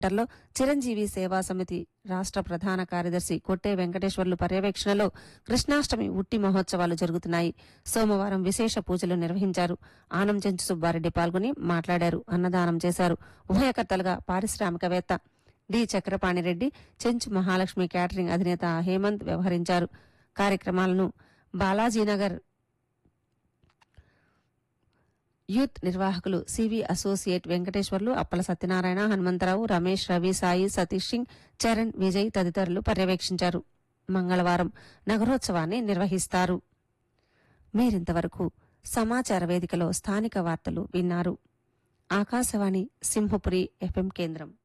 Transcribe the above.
సెంటర్లో చిరంజీవి సేవా సమితి రాష్ట్ర ప్రధాన కార్యదర్శి కొట్టే వెంకటేశ్వర్లు పర్యవేక్షణలో కృష్ణాష్టమి ఉట్టి మహోత్సవాలు జరుగుతున్నాయి సోమవారం విశేష పూజలు నిర్వహించారు ఆనం చెంచు సుబ్బారెడ్డి పాల్గొని మాట్లాడారు అన్నదానం చేశారు ఉభయకర్తలుగా పారిశ్రామికవేత్త డి చక్రపాణిరెడ్డి చెంచు మహాలక్ష్మి క్యాటరింగ్ అధినేత హేమంత్ వ్యవహరించారు కార్యక్రమాలను బాలాజీనగర్ యూత్ నిర్వాహకులు సివి అసోసియేట్ వెంకటేశ్వర్లు అప్పల సత్యనారాయణ హనుమంతరావు రమేష్ రవి సాయి సతీష్ సింగ్ చరణ్ విజయ్ తదితరులు పర్యవేక్షించారు మంగళవారం నగరోత్సవాన్ని నిర్వహిస్తారు మీరింతవరకు సమాచార వేదికలో స్థానిక వార్తలు విన్నారు ఆకాశవాణి సింహపురి ఎఫ్ఎం కేంద్రం